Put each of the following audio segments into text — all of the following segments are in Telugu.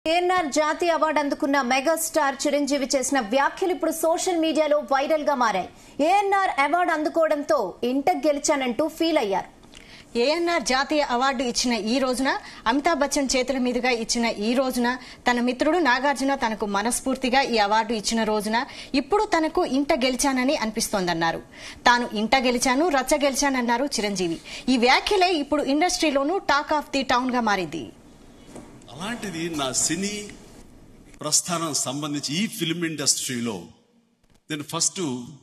ఏఎన్ఆర్ జాతీయ అవార్డు అందుకున్న మెగాస్టార్ చిరంజీవి చేసిన వ్యాఖ్యలు ఇప్పుడు సోషల్ మీడియాలో వైరల్ గా మారాయి ఏఎన్ఆర్ అవార్డు అందుకోవడంతో ఇంట గెలిచానంటూ ఫీల్ అయ్యారు ఏఎన్ఆర్ జాతీయ అవార్డు ఇచ్చిన ఈ రోజున అమితాబ్ బచ్చన్ చేతుల మీదుగా ఇచ్చిన ఈ రోజున తన మిత్రుడు నాగార్జున తనకు మనస్ఫూర్తిగా ఈ అవార్డు ఇచ్చిన రోజున ఇప్పుడు తనకు ఇంట గెలిచానని అనిపిస్తోందన్నారు తాను ఇంట గెలిచాను రచ్చ గెలిచానన్నారు చిరంజీవి ఈ వ్యాఖ్యలే ఇప్పుడు ఇండస్ట్రీలోనూ టాక్ ఆఫ్ ది టౌన్ గా మారింది అలాంటిది నా సినీ ప్రస్థానం సంబంధించి ఈ ఫిల్మ్ ఇండస్ట్రీలో నేను ఫస్ట్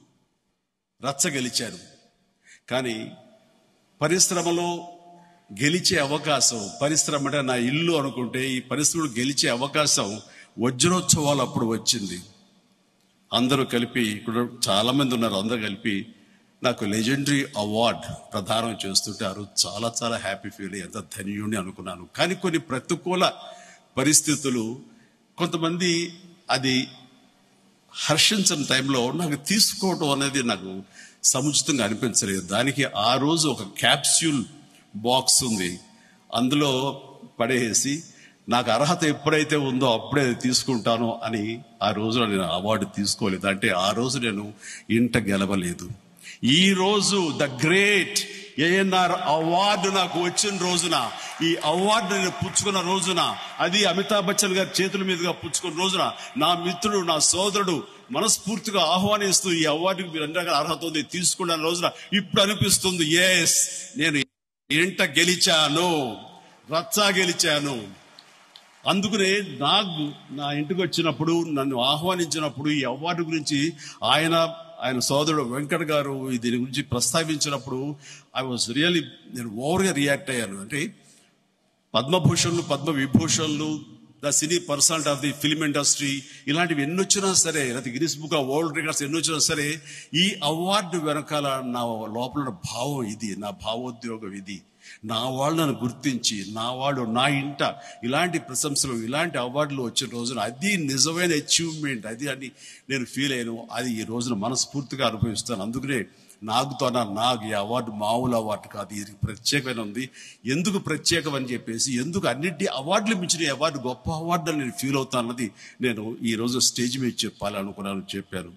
రచ్చ గెలిచాను కానీ పరిశ్రమలో గెలిచే అవకాశం పరిశ్రమ అంటే నా ఇల్లు అనుకుంటే ఈ పరిశ్రమలో గెలిచే అవకాశం వజ్రోత్సవాలు అప్పుడు వచ్చింది అందరూ కలిపి ఇక్కడ చాలా మంది ఉన్నారు అందరూ కలిపి నాకు లెజెండరీ అవార్డ్ ప్రదానం చేస్తుంటారు చాలా చాలా హ్యాపీ ఫీల్ అయ్యి ఎంత ధన్యుని అనుకున్నాను కానీ కొన్ని ప్రతికూల పరిస్థితులు కొంతమంది అది హర్షించిన టైంలో నాకు తీసుకోవడం అనేది నాకు సముచితంగా అనిపించలేదు దానికి ఆ రోజు ఒక క్యాప్స్యూల్ బాక్స్ ఉంది అందులో పడేసి నాకు అర్హత ఎప్పుడైతే ఉందో అప్పుడే అది తీసుకుంటాను అని ఆ రోజున నేను అవార్డు తీసుకోలేదు అంటే ఆ రోజు నేను ఇంట గెలవలేదు ఈ రోజు ద గ్రేట్ ఏఎన్ఆర్ అవార్డు నాకు వచ్చిన రోజున ఈ అవార్డు నేను పుచ్చుకున్న రోజున అది అమితాబ్ బచ్చన్ గారి చేతుల మీదుగా పుచ్చుకున్న రోజున నా మిత్రుడు నా సోదరుడు మనస్ఫూర్తిగా ఆహ్వానిస్తూ ఈ అవార్డుకి మీరు అన్ని రకాల అర్హత ఉంది తీసుకున్న రోజున ఇప్పుడు అనిపిస్తుంది ఎస్ నేను ఇంట గెలిచాను రచ్చా గెలిచాను అందుకనే నాకు నా ఇంటికి వచ్చినప్పుడు నన్ను ఆహ్వానించినప్పుడు ఈ అవార్డు గురించి ఆయన ఆయన సోదరుడు వెంకట్ గారు దీని గురించి ప్రస్తావించినప్పుడు ఐ వాజ్ రియల్లీ నేను ఓవర్గా రియాక్ట్ అయ్యాను అంటే పద్మభూషణ్లు పద్మ విభూషణ్లు the cine personality of the film industry ఇలాంటివి ఎన్ని వచ్చినా సరే లేకపోతే Guinness book of world records ఎన్ని వచ్చినా సరే ఈ అవార్డు వెనకాల నా లోపల ఉన్న భావం ఇది నా భావోద్యోగం ఇది నా వాళ్ళు నన్ను గుర్తించి నా వాళ్ళు నా ఇంట ఇలాంటి ప్రశంసలు ఇలాంటి అవార్డులు వచ్చిన రోజున అది నిజమైన అచీవ్మెంట్ అది అని నేను ఫీల్ అయ్యాను అది ఈ రోజున మనస్ఫూర్తిగా అనుభవిస్తాను అందుకనే నాకు తన నాకు ఈ అవార్డు మామూలు అవార్డు కాదు ఇది ప్రత్యేకమైన ఉంది ఎందుకు ప్రత్యేకం అని చెప్పేసి ఎందుకు అన్నింటి అవార్డులు మించిన ఈ అవార్డు గొప్ప అవార్డు అని నేను ఫీల్ అవుతాను అన్నది నేను ఈ రోజు స్టేజ్ మీద చెప్పాలనుకున్నాను చెప్పాను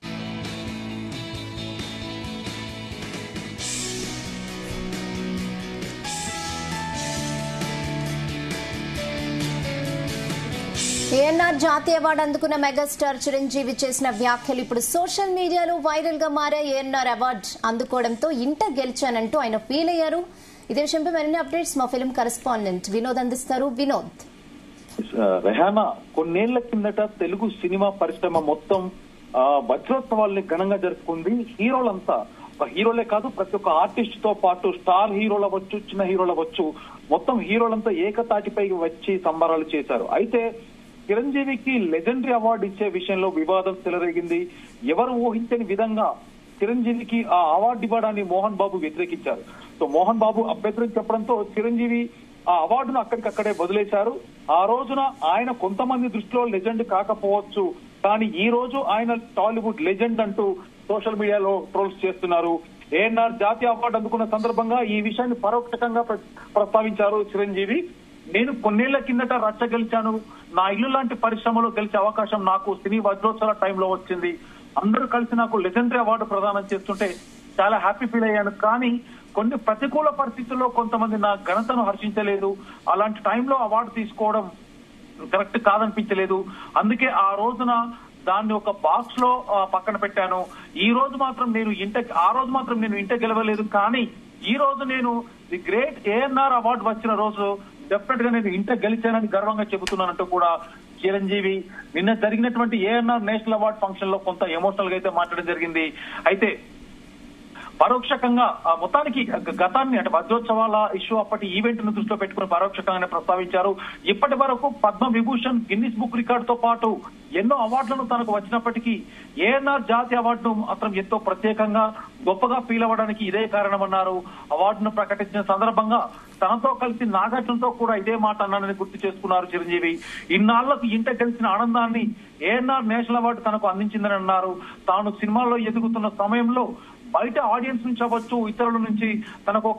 ఏఎన్ఆర్ జాతీయ అవార్డు అందుకున్న మెగాస్టార్ చిరంజీవి చేసిన వ్యాఖ్యలు ఇప్పుడు సోషల్ మీడియాలో వైరల్ గా మారే ఏఎన్ఆర్ అవార్డు అందుకోవడంతో ఇంట గెలిచానంటూ ఆయన ఫీల్ అయ్యారు ఇదే విషయంపై మరిన్ని అప్డేట్స్ మా ఫిల్మ్ కరెస్పాండెంట్ వినోద్ అందిస్తారు వినోద్ రెహానా కొన్నేళ్ల కిందట తెలుగు సినిమా పరిశ్రమ మొత్తం ఆ, వజ్రోత్సవాల్ని ఘనంగా జరుపుకుంది హీరోలంతా ఒక హీరోలే కాదు ప్రతి ఒక్క ఆర్టిస్ట్ తో పాటు స్టార్ హీరోలు అవ్వచ్చు చిన్న హీరోలు అవ్వచ్చు మొత్తం హీరోలంతా ఏకతాటిపై వచ్చి సంబరాలు చేశారు అయితే చిరంజీవికి లెజెండరీ అవార్డు ఇచ్చే విషయంలో వివాదం చెలరేగింది ఎవరు ఊహించని విధంగా చిరంజీవికి ఆ అవార్డు ఇవ్వడాన్ని మోహన్ బాబు వ్యతిరేకించారు సో మోహన్ బాబు అభ్యంతరం చెప్పడంతో చిరంజీవి ఆ అవార్డును అక్కడికక్కడే వదిలేశారు ఆ రోజున ఆయన కొంతమంది దృష్టిలో లెజెండ్ కాకపోవచ్చు కానీ ఈ రోజు ఆయన టాలీవుడ్ లెజెండ్ అంటూ సోషల్ మీడియాలో ట్రోల్స్ చేస్తున్నారు ఏఎన్ఆర్ జాతీయ అవార్డు అందుకున్న సందర్భంగా ఈ విషయాన్ని పరోక్షకంగా ప్ర- ప్రస్తావించారు చిరంజీవి నేను కొన్నేళ్ల కిందట రచ్చ గెలిచాను నా ఇల్లు లాంటి పరిశ్రమలో గెలిచే అవకాశం నాకు సినీ వజ్రోత్సవ టైంలో వచ్చింది అందరూ కలిసి నాకు లెజెండరీ అవార్డు ప్రదానం చేస్తుంటే చాలా హ్యాపీ ఫీల్ అయ్యాను కానీ కొన్ని ప్రతికూల పరిస్థితుల్లో కొంతమంది నా ఘనతను హర్షించలేదు అలాంటి టైంలో అవార్డు తీసుకోవడం కరెక్ట్ కాదనిపించలేదు అందుకే ఆ రోజున దాన్ని ఒక బాక్స్ లో ఆ, పక్కన పెట్టాను ఈ రోజు మాత్రం నేను ఇంట ఆ రోజు మాత్రం నేను ఇంట గెలవలేదు కానీ ఈ రోజు నేను ది గ్రేట్ ఏఎన్ఆర్ అవార్డు వచ్చిన రోజు డెఫినెట్ గా నేను ఇంట గెలిచానని గర్వంగా చెబుతున్నానంటూ కూడా చిరంజీవి నిన్న జరిగినటువంటి ఏఎన్ఆర్ నేషనల్ అవార్డ్ ఫంక్షన్ లో కొంత ఎమోషనల్ గా అయితే మాట్లాడడం జరిగింది అయితే పరోక్షకంగా ఆ మొత్తానికి గ- గతాన్ని అంటే వజ్రోత్సవాల ఇష్యూ అప్పటి ఈవెంట్ ను దృష్టిలో పెట్టుకుని పరోక్షకంగానే ప్రస్తావించారు ఇప్పటి వరకు Padma Vibhushan Guinness book record తో పాటు ఎన్నో అవార్డులను తనకు వచ్చినప్పటికీ ఏఎన్ఆర్ జాతీయ అవార్డును మాత్రం ఎంతో ప్రత్యేకంగా గొప్పగా ఫీల్ అవ్వడానికి ఇదే కారణమన్నారు అవార్డును ప్రకటించిన సందర్భంగా తనతో కలిసి నాగార్జునతో కూడా ఇదే మాట అన్నానని గుర్తు చేసుకున్నారు చిరంజీవి ఇన్నాళ్లకు ఇంట గెలిచిన ఆనందాన్ని ఏఎన్ఆర్ నేషనల్ అవార్డు తనకు అందించిందని అన్నారు తాను సినిమాల్లో ఎదుగుతున్న సమయంలో బయట ఆడియన్స్ నుంచి అవ్వచ్చు ఇతరుల నుంచి తనకు ఒక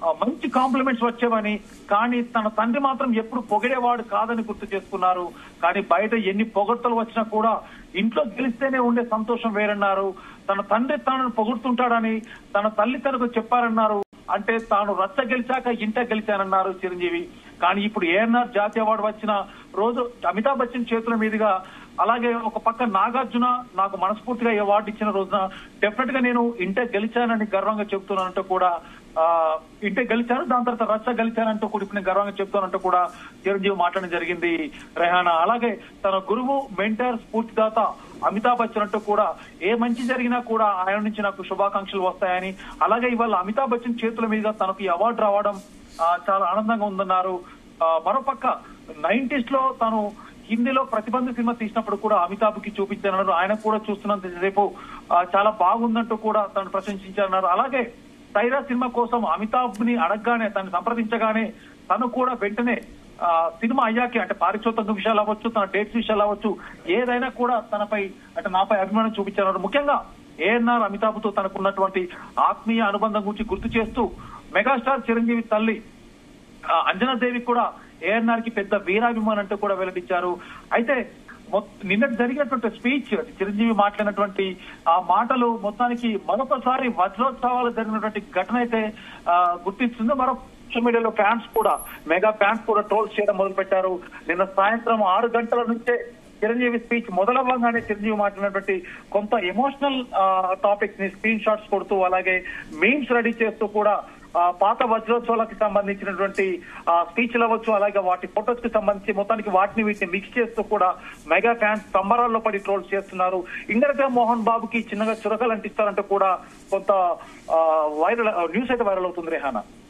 ఆ, మంచి కాంప్లిమెంట్స్ వచ్చేవని కానీ తన తండ్రి మాత్రం ఎప్పుడు పొగిడేవాడు కాదని గుర్తు చేసుకున్నారు కానీ బయట ఎన్ని పొగడ్తలు వచ్చినా కూడా ఇంట్లో గెలిస్తేనే ఉండే సంతోషం వేరన్నారు తన తండ్రి తాను పొగుడుతుంటాడని తన తల్లి తనకు చెప్పారన్నారు అంటే తాను రచ్చ గెలిచాక ఇంట గెలిచానన్నారు చిరంజీవి కానీ ఇప్పుడు ఏఎన్ఆర్ జాతీయ అవార్డు వచ్చిన రోజు అమితాబ్ బచ్చన్ చేతుల మీదుగా అలాగే ఒక పక్క నాగార్జున నాకు మనస్ఫూర్తిగా ఈ అవార్డు ఇచ్చిన రోజున డెఫినెట్ గా నేను ఇంటే గెలిచానని గర్వంగా చెప్తున్నానంటూ కూడా ఆ ఇంటే గెలిచాను దాని తర్వాత రచ్చ గెలిచానంటూ కూడా ఇప్పుడు నేను గర్వంగా చెప్తానంటూ కూడా చిరంజీవి మాట్లాడడం జరిగింది రెహానా అలాగే తన గురువు మెంటర్ స్ఫూర్తిదాత అమితాబ్ బచ్చన్ అంటూ కూడా ఏ మంచి జరిగినా కూడా ఆయన నుంచి నాకు శుభాకాంక్షలు వస్తాయని అలాగే ఇవాళ అమితాబ్ బచ్చన్ చేతుల మీదుగా తనకు ఈ అవార్డు రావడం ఆ, చాలా ఆనందంగా ఉందన్నారు ఆ, మరోపక్క నైన్టీస్ లో తను హిందీలో ప్రతిబంధ సినిమా తీసినప్పుడు కూడా అమితాబ్ కి చూపించారన్నారు ఆయన కూడా చూస్తున్నంత రేపు చాలా బాగుందంటూ కూడా తను ప్రశంసించారన్నారు అలాగే సైరా సినిమా కోసం అమితాబ్ ని అడగగానే తను సంప్రదించగానే తను కూడా వెంటనే ఆ, సినిమా అయ్యాకే అంటే పారితోషిక విషయాలు అవ్వచ్చు తన డేట్స్ విషయాలు అవ్వచ్చు ఏదైనా కూడా తనపై అంటే నాపై అభిమానం చూపించారు ముఖ్యంగా ఏఎన్ఆర్ అమితాబ్ తో తనకున్నటువంటి ఆత్మీయ అనుబంధం గురించి గుర్తు చేస్తూ మెగాస్టార్ చిరంజీవి తల్లి ఆ, అంజనాదేవి కూడా ఏఎన్ఆర్ కి పెద్ద వీరాభిమానం అంటూ కూడా వెల్లడించారు అయితే మొత్త- నిన్నటి జరిగినటువంటి స్పీచ్ చిరంజీవి మాట్లాడినటువంటి ఆ మాటలు మొత్తానికి మరొకసారి వజ్రోత్సవాలు జరిగినటువంటి ఘటన అయితే ఆ, గుర్తిస్తుంది మరో సోషల్ మీడియాలో ఫ్యాన్స్ కూడా మెగా ఫ్యాన్స్ కూడా ట్రోల్స్ చేయడం మొదలు పెట్టారు నిన్న సాయంత్రం ఆరు గంటల నుంచే చిరంజీవి స్పీచ్ మొదలవ్వగానే చిరంజీవి మాట్లాడినటువంటి కొంత ఎమోషనల్ టాపిక్స్ ని స్క్రీన్ షాట్స్ కొడుతూ అలాగే మీమ్స్ రెడీ చేస్తూ కూడా ఆ, పాత వజ్రోత్సవాలకు సంబంధించినటువంటి స్పీచ్ అవ్వచ్చు అలాగే వాటి ఫొటోస్ కి సంబంధించి మొత్తానికి వాటిని వీటిని మిక్స్ చేస్తూ కూడా మెగా ఫ్యాన్స్ సంబరాల్లో పడి ట్రోల్స్ చేస్తున్నారు ఇండరగా మోహన్ బాబుకి చిన్నగా చురకలు అంటిస్తారంటూ కూడా కొంత వైరల్ న్యూస్ అయితే వైరల్ అవుతుంది రేహానా